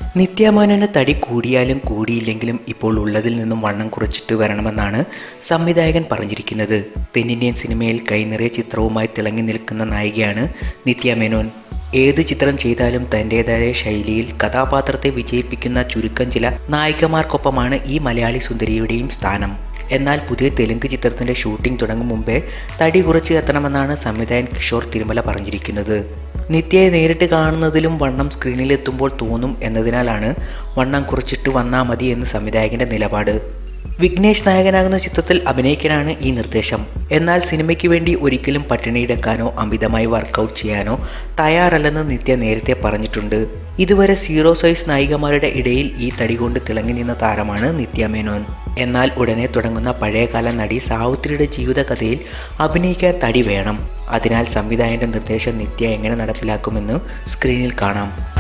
നിത്യാമേനോന് തടി കൂടിയാലും കൂടിയില്ലെങ്കിലും ഇപ്പോൾ ഉള്ളതിൽ നിന്നും വണ്ണം കുറച്ചിട്ട് വരണമെന്നാണ് സംവിധായകൻ പറഞ്ഞിരിക്കുന്നത് തെന്നിന്ത്യൻ സിനിമയിൽ കൈനിറയ ചിത്രവുമായി തിളങ്ങി നിൽക്കുന്ന നായികയാണ് നിത്യാമേനോൻ ഏത് ചിത്രം ചെയ്താലും തൻ്റെതായ ശൈലിയിൽ കഥാപാത്രത്തെ വിജയിപ്പിക്കുന്ന ചുരുക്കം ചില നായികമാർക്കൊപ്പമാണ് ഈ മലയാളി സുന്ദരിയുടെയും സ്ഥാനം എന്നാൽ പുതിയ തെലുങ്ക് ചിത്രത്തിൻ്റെ ഷൂട്ടിംഗ് തുടങ്ങും മുമ്പേ തടി കുറച്ച് എത്തണമെന്നാണ് സംവിധായകൻ കിഷോർ തിരുമല പറഞ്ഞിരിക്കുന്നത് നിത്യയെ നേരിട്ട് കാണുന്നതിലും വണ്ണം സ്ക്രീനിലെത്തുമ്പോൾ തോന്നും എന്നതിനാലാണ് വണ്ണം കുറച്ചിട്ട് വന്നാൽ മതി എന്ന് സംവിധായകൻ്റെ നിലപാട് വിഘ്നേഷ് നായകനാകുന്ന ചിത്രത്തിൽ അഭിനയിക്കാനാണ് ഈ നിർദ്ദേശം എന്നാൽ സിനിമയ്ക്ക് വേണ്ടി ഒരിക്കലും പട്ടിണിയിടക്കാനോ അമിതമായി വർക്കൗട്ട് ചെയ്യാനോ തയ്യാറല്ലെന്ന് നിത്യ നേരത്തെ പറഞ്ഞിട്ടുണ്ട് ഇതുവരെ സീറോ സൈസ് നായികമാരുടെ ഇടയിൽ ഈ തടി കൊണ്ട് തിളങ്ങി നിന്ന താരമാണ് നിത്യ മേനോൻ എന്നാൽ ഉടനെ തുടങ്ങുന്ന പഴയകാല നടി സാവിത്രിയുടെ ജീവിതകഥയിൽ അഭിനയിക്കാൻ തടി വേണം അതിനാൽ സംവിധായകന്റെ നിർദ്ദേശം നിത്യ എങ്ങനെ നടപ്പിലാക്കുമെന്ന് സ്ക്രീനിൽ കാണാം